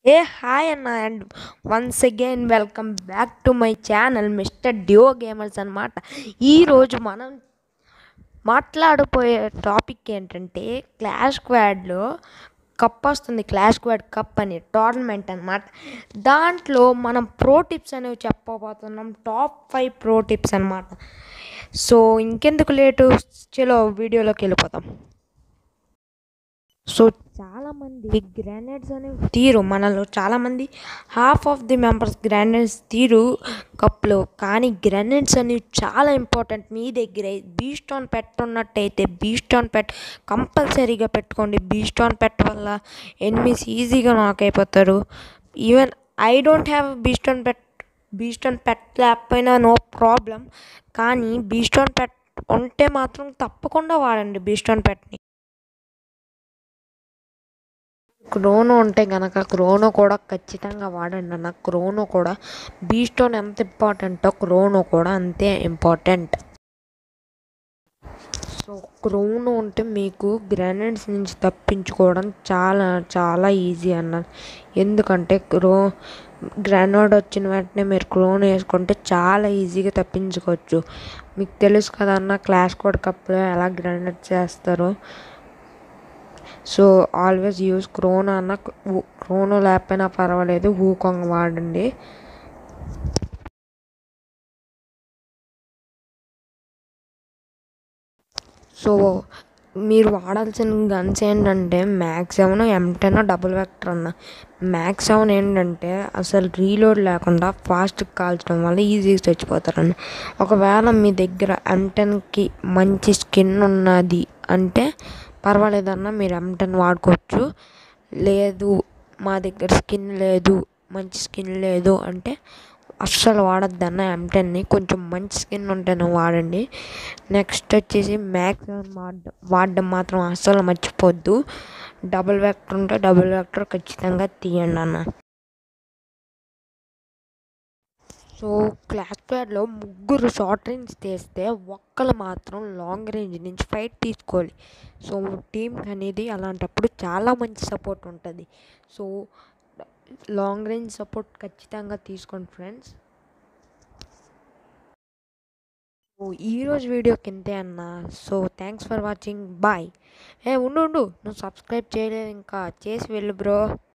ఏ hi అన్న and once again welcome back to my channel mister Deo gamers అనమాట ఈరోజు మనం మాట్లాడబోయే టాపిక్ ఏంటంటే క్లాష్ క్వాడ్లో కప్ వస్తుంది క్లాష్ క్వాడ్ కప్ అని టోర్నమెంట్ అనమాట దాంట్లో మనం ప్రో టిప్స్ అనేవి చెప్పబోతున్నాం టాప్ ఫైవ్ ప్రో టిప్స్ అనమాట సో ఇంకెందుకు లేటు చలో వీడియోలోకి వెళ్ళిపోతాం సో చాలామంది గ్రానైడ్స్ అనేవి తీరు మనలో చాలామంది half of the members grenades తీరు కప్లో కానీ గ్రానైడ్స్ అనేవి చాలా ఇంపార్టెంట్ మీ దగ్గర బీస్టోన్ పెట్టున్నట్టయితే బీస్టోన్ పెట్ కంపల్సరీగా పెట్టుకోండి బీస్టోన్ పెట్ట వల్ల ఎనిమిస్ ఈజీగా నాక్ అయిపోతారు even I don't have Beaston pet Beaston pet లేకపోయినా నో ప్రాబ్లం కానీ బీస్టోన్ పెట్ ఉంటే మాత్రం తప్పకుండా వాడండి బీస్టోన్ పెట్ని క్రోనో ఉంటే కనుక క్రోనో కూడా ఖచ్చితంగా వాడండి అన్న క్రోనో కూడా బీస్టోన్ ఎంత ఇంపార్టెంటో క్రోనో కూడా అంతే ఇంపార్టెంట్ సో క్రోనో ఉంటే మీకు గ్రానైడ్స్ నుంచి తప్పించుకోవడం చాలా చాలా ఈజీ అన్న ఎందుకంటే క్రో గ్రానైడ్ వచ్చిన వెంటనే మీరు క్రోన్ వేసుకుంటే చాలా ఈజీగా తప్పించుకోవచ్చు మీకు తెలుసు కదా అన్న క్లాష్ కోడ్ కప్లో ఎలా గ్రానైడ్ చేస్తారో సో ఆల్వేస్ యూస్ క్రోనో అన్న క్రోనో లేకపోయినా పర్వాలేదు హూకాంగ్ వాడండి సో మీరు వాడాల్సిన గన్స్ ఏంటంటే max seven M ten double vector అన్న మ్యాక్స్ సెవెన్ ఏంటంటే అసలు రీలోడ్ లేకుండా ఫాస్ట్గా కాల్చడం వల్ల ఈజీగా చచ్చిపోతారన్న ఒకవేళ మీ దగ్గర ఎం టెన్కి మంచి స్కిన్ ఉన్నది అంటే పర్వాలేదన్న మీరు ఎం టెన్ వాడుకోవచ్చు లేదు మా దగ్గర స్కిన్ లేదు మంచి స్కిన్ లేదు అంటే అస్సలు వాడద్దన్న ఎం టెన్ని కొంచెం మంచి స్కిన్ ఉంటేనే వాడండి నెక్స్ట్ వచ్చేసి మ్యాక్స్ వాడడం వాడడం మాత్రం అస్సలు మర్చిపోద్దు డబుల్ వెక్టర్ ఉంటే డబుల్ వెక్టర్ ఖచ్చితంగా తీయండి అన్న సో క్లాస్ ప్యాడ్లో ముగ్గురు షార్ట్ రేంజ్ తీస్తే ఒక్కరు మాత్రం లాంగ్ రేంజ్ నుంచి ఫైట్ తీసుకోవాలి సో టీం అనేది అలాంటప్పుడు చాలా మంచి సపోర్ట్ ఉంటుంది సో లాంగ్ రేంజ్ సపోర్ట్ ఖచ్చితంగా తీసుకోండి ఫ్రెండ్స్ సో ఈరోజు వీడియో కిందే అన్న so thanks for watching bye ఏ ఉండు ఉండు నువ్వు సబ్స్క్రైబ్ చేయలేదు ఇంకా చేసి వెళ్ళు బ్రో